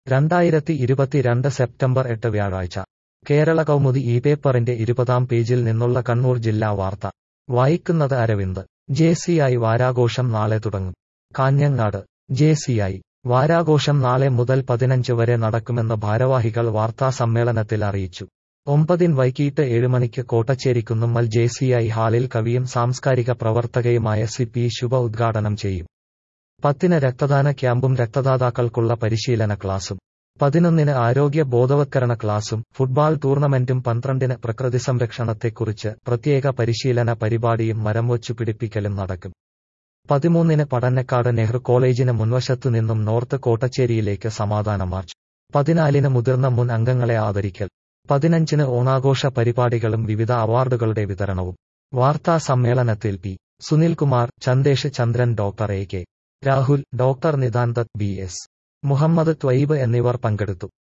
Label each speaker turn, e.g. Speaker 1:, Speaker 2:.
Speaker 1: രണ്ടായിരത്തി ഇരുപത്തിരണ്ട് സെപ്റ്റംബർ എട്ട് വ്യാഴാഴ്ച കേരള കൗമുദി ഈ പേപ്പറിന്റെ ഇരുപതാം പേജിൽ നിന്നുള്ള കണ്ണൂർ ജില്ലാ വാർത്ത വായിക്കുന്നത് അരവിന്ദ് ജെ സി ഐ വാരാഘോഷം നാളെ തുടങ്ങും കാഞ്ഞങ്ങാട് ജെ സി ഐ വാരാഘോഷം നാളെ മുതൽ പതിനഞ്ച് വരെ നടക്കുമെന്ന് ഭാരവാഹികൾ വാർത്താ സമ്മേളനത്തിൽ അറിയിച്ചു ഒമ്പതിന് വൈകിട്ട് ഏഴ് മണിക്ക് Kottachery Kunnummal J C I ഹാളിൽ കവിയും സാംസ്കാരിക പ്രവർത്തകയുമായ സി പി ശുഭ ഉദ്ഘാടനം ചെയ്യും പത്തിന് രക്തദാന ക്യാമ്പും രക്തദാതാക്കൾക്കുള്ള പരിശീലന ക്ലാസും പതിനൊന്നിന് ആരോഗ്യ ബോധവത്കരണ ക്ലാസും ഫുട്ബോൾ ടൂർണമെന്റും പന്ത്രണ്ടിന് പ്രകൃതി സംരക്ഷണത്തെക്കുറിച്ച് പ്രത്യേക പരിശീലന പരിപാടിയും മരം വച്ചു പിടിപ്പിക്കലും നടക്കും പതിമൂന്നിന് പടന്നക്കാട് നെഹ്റു കോളേജിന് മുൻവശത്തു നിന്നും നോർത്ത് കോട്ടച്ചേരിയിലേക്ക് സമാധാന മാർച്ച് പതിനാലിന് മുതിർന്ന മുൻ അംഗങ്ങളെ ആദരിക്കൽ പതിനഞ്ചിന് ഓണാഘോഷ പരിപാടികളും വിവിധ അവാർഡുകളുടെ വിതരണവും വാർത്താ സമ്മേളനത്തിൽ P Sunilkumar Chandesh Chandran doctor A K Rahul doctor നിതാന്തത് ബി എസ് മുഹമ്മദ് ത്വയ്ബ് എന്നിവർ പങ്കെടുത്തു